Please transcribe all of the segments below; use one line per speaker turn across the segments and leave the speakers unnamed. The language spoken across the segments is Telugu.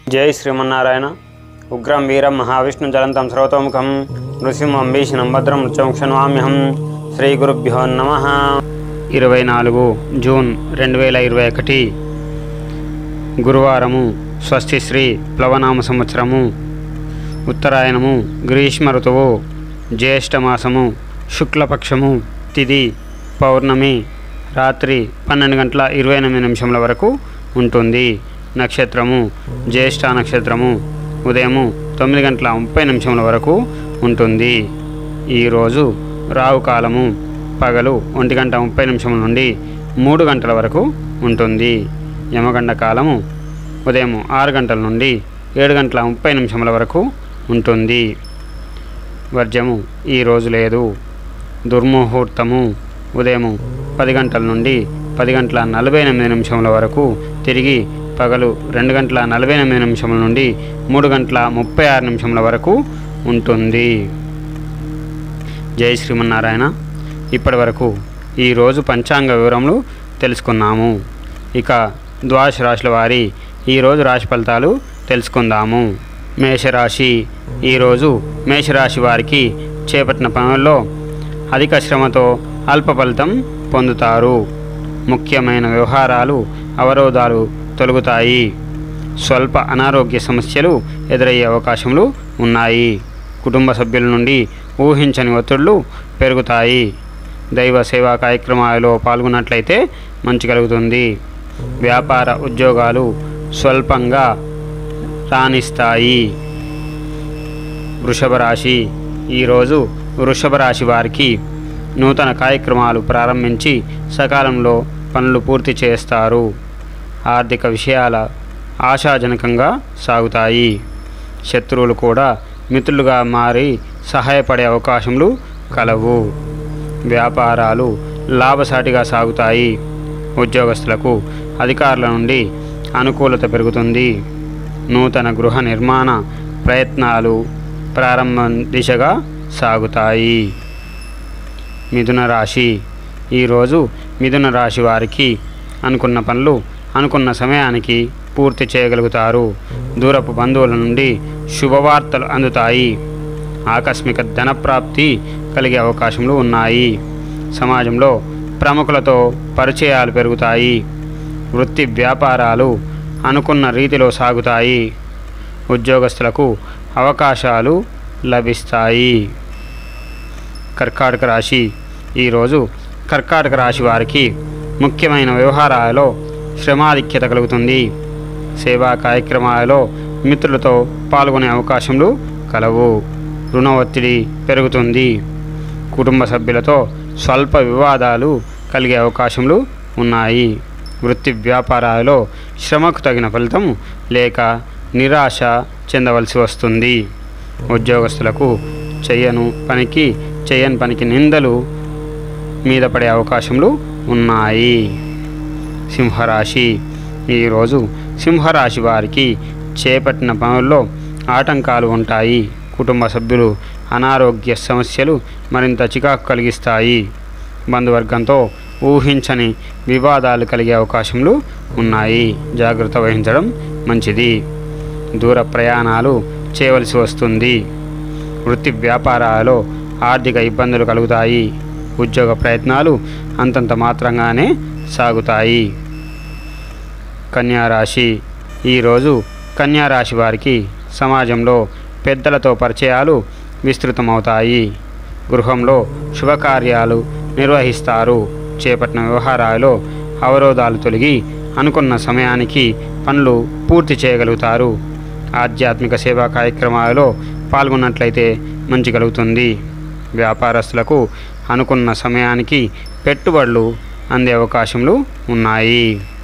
జై శ్రీమన్నారాయణ ఉగ్రం వీరం మహావిష్ణు జలంతం సర్వతోముఖం నృసింహం భీషణం భద్రం మృత్యుముక్షణవామ్యహం శ్రీ గురుభ్యో నమ ఇరవై నాలుగు జూన్ రెండు వేల ఇరవై ఒకటి గురువారము స్వస్తి శ్రీ ప్లవనామ సంవత్సరము ఉత్తరాయణము గ్రీష్మ ఋతువు జ్యేష్ఠమాసము శుక్లపక్షము తిది పౌర్ణమి రాత్రి పన్నెండు గంటల ఇరవై ఎనిమిది నిమిషముల వరకు ఉంటుంది నక్షత్రము జ్యేష్ఠ నక్షత్రము ఉదయము తొమ్మిది గంటల ముప్పై నిమిషముల వరకు ఉంటుంది ఈరోజు రావు కాలము పగలు ఒంటి గంట ముప్పై నిమిషముల నుండి మూడు గంటల వరకు ఉంటుంది యమగండ కాలము ఉదయం ఆరు గంటల నుండి ఏడు గంటల ముప్పై నిమిషముల వరకు ఉంటుంది వర్జము ఈరోజు లేదు దుర్ముహూర్తము ఉదయం పది గంటల నుండి పది గంటల నలభై ఎనిమిది నిమిషముల వరకు తిరిగి పగలు రెండు గంటల నలభై ఎనిమిది నిమిషముల నుండి మూడు గంటల ముప్పై ఆరు నిమిషముల వరకు ఉంటుంది జై శ్రీమన్నారాయణ ఇప్పటి వరకు ఈరోజు పంచాంగ వివరములు తెలుసుకున్నాము ఇక ద్వాదశ రాశుల వారి ఈరోజు రాశి ఫలితాలు తెలుసుకుందాము మేషరాశి ఈరోజు మేషరాశి వారికి చేపట్టిన పనుల్లో అధిక శ్రమతో అల్ప ఫలితం పొందుతారు ముఖ్యమైన వ్యవహారాలు అవరోధాలు తొలగుతాయి స్వల్ప అనారోగ్య సమస్యలు ఎదురయ్యే అవకాశములు ఉన్నాయి కుటుంబ సభ్యుల నుండి ఊహించని ఒత్తిళ్లు పెరుగుతాయి దైవ సేవా కార్యక్రమాలలో పాల్గొన్నట్లయితే మంచి కలుగుతుంది వ్యాపార ఉద్యోగాలు స్వల్పంగా రాణిస్తాయి వృషభ రాశి ఈరోజు వృషభ రాశి వారికి నూతన కార్యక్రమాలు ప్రారంభించి సకాలంలో పనులు పూర్తి చేస్తారు ఆర్థిక విషయాల ఆశాజనకంగా సాగుతాయి శత్రువులు కూడా మిత్రులుగా మారి సహాయపడే అవకాశములు కలవు వ్యాపారాలు లాభసాటిగా సాగుతాయి ఉద్యోగస్తులకు అధికారుల నుండి అనుకూలత పెరుగుతుంది నూతన గృహ నిర్మాణ ప్రయత్నాలు ప్రారంభం దిశగా సాగుతాయి మిథున రాశి ఈరోజు మిథున రాశి వారికి అనుకున్న పనులు అనుకున్న సమయానికి పూర్తి చేయగలుగుతారు దూరపు బంధువుల నుండి శుభవార్తలు అందుతాయి ఆకస్మిక ధనప్రాప్తి కలిగే అవకాశములు ఉన్నాయి సమాజంలో ప్రముఖులతో పరిచయాలు పెరుగుతాయి వృత్తి వ్యాపారాలు అనుకున్న రీతిలో సాగుతాయి ఉద్యోగస్తులకు అవకాశాలు లభిస్తాయి కర్కాటక రాశి ఈరోజు కర్కాటక రాశి వారికి ముఖ్యమైన వ్యవహారాలలో శ్రమాధిక్యత కలుగుతుంది సేవా కార్యక్రమాలలో మిత్రులతో పాల్గొనే అవకాశములు కలవు రుణ ఒత్తిడి పెరుగుతుంది కుటుంబ సభ్యులతో స్వల్ప వివాదాలు కలిగే అవకాశములు ఉన్నాయి వృత్తి వ్యాపారాలలో శ్రమకు తగిన ఫలితం లేక నిరాశ చెందవలసి వస్తుంది ఉద్యోగస్తులకు చెయ్యను పనికి చేయని పనికి నిందలు మీద పడే అవకాశములు ఉన్నాయి సింహరాశి ఈరోజు సింహరాశి వారికి చేపట్టిన పనుల్లో ఆటంకాలు ఉంటాయి కుటుంబ సభ్యులు అనారోగ్య సమస్యలు మరింత చికాకు కలిగిస్తాయి బంధువర్గంతో ఊహించని వివాదాలు కలిగే అవకాశములు ఉన్నాయి జాగ్రత్త వహించడం మంచిది దూర ప్రయాణాలు చేయవలసి వస్తుంది వృత్తి వ్యాపారాలలో ఆర్థిక ఇబ్బందులు కలుగుతాయి ఉద్యోగ ప్రయత్నాలు అంతంత మాత్రంగానే సాగుతాయి కన్యారాశి ఈరోజు కన్యారాశి వారికి సమాజంలో పెద్దలతో పరిచయాలు విస్తృతమవుతాయి గృహంలో శుభకార్యాలు నిర్వహిస్తారు చేపట్టిన వ్యవహారాలలో అవరోధాలు తొలగి అనుకున్న సమయానికి పనులు పూర్తి చేయగలుగుతారు ఆధ్యాత్మిక సేవా కార్యక్రమాలలో పాల్గొన్నట్లయితే మంచి కలుగుతుంది వ్యాపారస్తులకు అనుకున్న సమయానికి పెట్టుబడులు అందే అవకాశములు ఉన్నాయి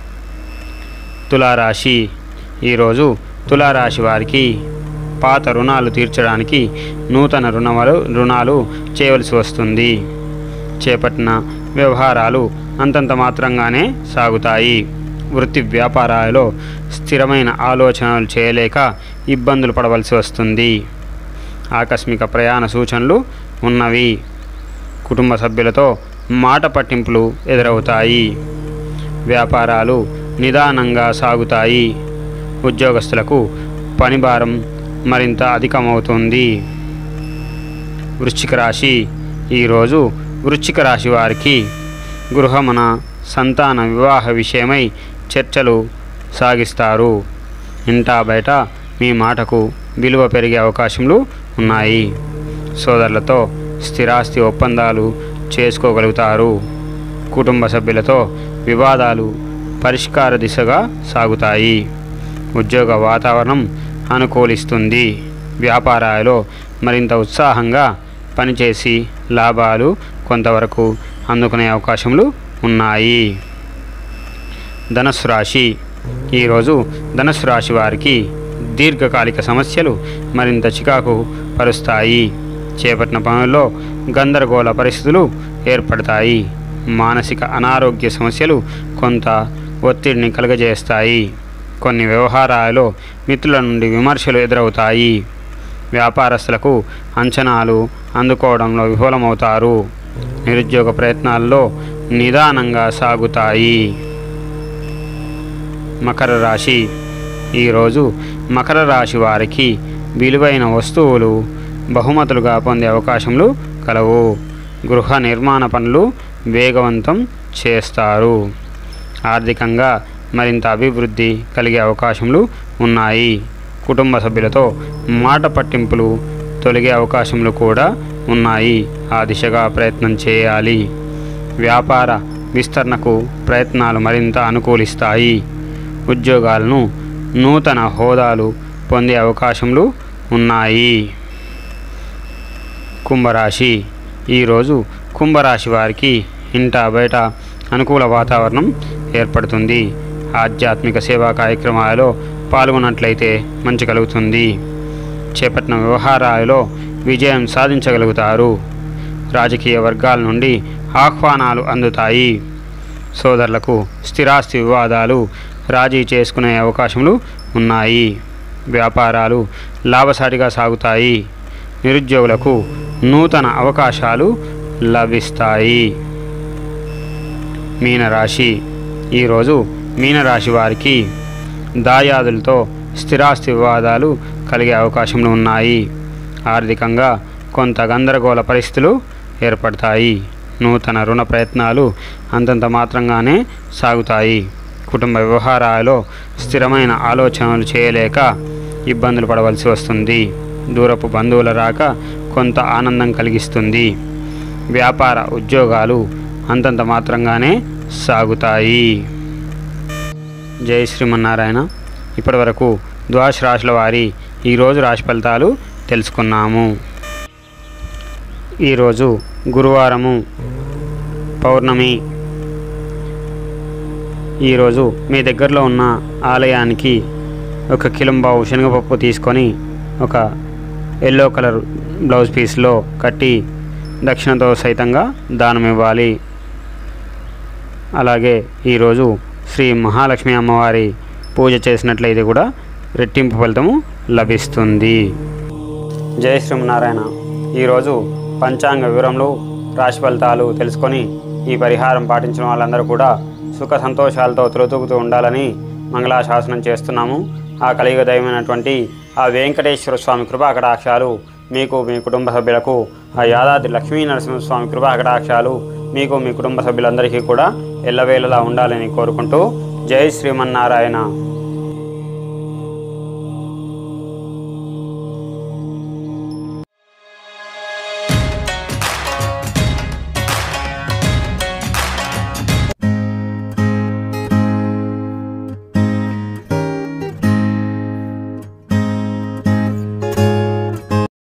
తులారాశి ఈరోజు తులారాశి వారికి పాత రుణాలు తీర్చడానికి నూతన రుణాలు రుణాలు చేయవలసి వస్తుంది చేపట్టిన వ్యవహారాలు అంతంత మాత్రంగానే సాగుతాయి వృత్తి వ్యాపారాలలో స్థిరమైన ఆలోచనలు చేయలేక ఇబ్బందులు పడవలసి వస్తుంది ఆకస్మిక ప్రయాణ సూచనలు ఉన్నవి కుటుంబ సభ్యులతో మాట పట్టింపులు ఎదురవుతాయి వ్యాపారాలు నిదానంగా సాగుతాయి ఉద్యోగస్తులకు పని భారం మరింత అధికమవుతుంది వృశ్చిక రాశి ఈరోజు వృశ్చిక రాశి వారికి గృహమన సంతాన వివాహ విషయమై చర్చలు సాగిస్తారు ఇంటా బయట మీ మాటకు విలువ పెరిగే అవకాశములు ఉన్నాయి సోదరులతో స్థిరాస్తి ఒప్పందాలు చేసుకోగలుగుతారు కుటుంబ సభ్యులతో వివాదాలు పరిష్కార దిశగా సాగుతాయి ఉద్యోగ వాతావరణం అనుకూలిస్తుంది వ్యాపారాలలో మరింత ఉత్సాహంగా పనిచేసి లాభాలు కొంతవరకు అందుకునే అవకాశములు ఉన్నాయి ధనస్సు రాశి ఈరోజు ధనస్సు రాశి వారికి దీర్ఘకాలిక సమస్యలు మరింత చికాకు పరుస్తాయి చేపట్టిన పనుల్లో గందరగోళ పరిస్థితులు ఏర్పడతాయి మానసిక అనారోగ్య సమస్యలు కొంత ఒత్తిడిని కలుగజేస్తాయి కొన్ని వ్యవహారాలలో మిత్రుల నుండి విమర్శలు ఎదురవుతాయి వ్యాపారస్తులకు అంచనాలు అందుకోవడంలో విఫలమవుతారు నిరుద్యోగ ప్రయత్నాల్లో నిదానంగా సాగుతాయి మకర రాశి ఈరోజు మకర రాశి వారికి విలువైన వస్తువులు బహుమతులుగా పొందే అవకాశములు కలవు గృహ నిర్మాణ పనులు వేగవంతం చేస్తారు ఆర్థికంగా మరింత అభివృద్ధి కలిగే అవకాశములు ఉన్నాయి కుటుంబ సభ్యులతో మాట పట్టింపులు తొలగే అవకాశములు కూడా ఉన్నాయి ఆ దిశగా ప్రయత్నం చేయాలి వ్యాపార విస్తరణకు ప్రయత్నాలు మరింత అనుకూలిస్తాయి ఉద్యోగాలను నూతన హోదాలు పొందే అవకాశములు ఉన్నాయి కుంభరాశి ఈరోజు కుంభరాశి వారికి ఇంట బయట అనుకూల వాతావరణం ఏర్పడుతుంది ఆధ్యాత్మిక సేవా కార్యక్రమాలలో పాల్గొన్నట్లయితే మంచి కలుగుతుంది చేపట్టిన వ్యవహారాలలో విజయం సాధించగలుగుతారు రాజకీయ వర్గాల నుండి ఆహ్వానాలు అందుతాయి సోదరులకు స్థిరాస్తి వివాదాలు రాజీ చేసుకునే అవకాశములు ఉన్నాయి వ్యాపారాలు లాభసాటిగా సాగుతాయి నిరుద్యోగులకు నూతన అవకాశాలు లభిస్తాయి మీనరాశి ఈరోజు మీనరాశి వారికి దాయాదులతో స్థిరాస్తి వివాదాలు కలిగే అవకాశములు ఉన్నాయి ఆర్థికంగా కొంత గందరగోళ పరిస్థితులు ఏర్పడతాయి నూతన రుణ ప్రయత్నాలు అంతంత మాత్రంగానే సాగుతాయి కుటుంబ వ్యవహారాలలో స్థిరమైన ఆలోచనలు చేయలేక ఇబ్బందులు పడవలసి వస్తుంది దూరపు బంధువుల రాక కొంత ఆనందం కలిగిస్తుంది వ్యాపార ఉద్యోగాలు అంతంత మాత్రంగానే సాగుతాయి జై శ్రీమన్నారాయణ ఇప్పటి వరకు ద్వాదశ రాశుల వారి ఈరోజు రాశి ఫలితాలు తెలుసుకున్నాము ఈరోజు గురువారము పౌర్ణమి ఈరోజు మీ దగ్గరలో ఉన్న ఆలయానికి ఒక కిలంబావు శనగపప్పు తీసుకొని ఒక ఎల్లో కలర్ బ్లౌజ్ పీస్లో కట్టి దక్షిణతో సైతంగా దానం ఇవ్వాలి అలాగే ఈరోజు శ్రీ మహాలక్ష్మి అమ్మవారి పూజ చేసినట్లయితే కూడా రెట్టింపు ఫలితము లభిస్తుంది జయ శ్రీమనారాయణ ఈరోజు పంచాంగ వివరములు రాశి ఫలితాలు తెలుసుకొని ఈ పరిహారం పాటించిన వాళ్ళందరూ కూడా సుఖ సంతోషాలతో తులతూగుతూ ఉండాలని మంగళాశాసనం చేస్తున్నాము ఆ కలియుగ దైవమైనటువంటి ఆ వెంకటేశ్వర స్వామి కృపాకటాక్షాలు మీకు మీ కుటుంబ సభ్యులకు ఆ యాదాద్రి లక్ష్మీ నరసింహస్వామి కృపాకటాక్షాలు మీకు మీ కుటుంబ సభ్యులందరికీ కూడా ఎల్లవేళలా ఉండాలని కోరుకుంటూ జై శ్రీమన్నారాయణ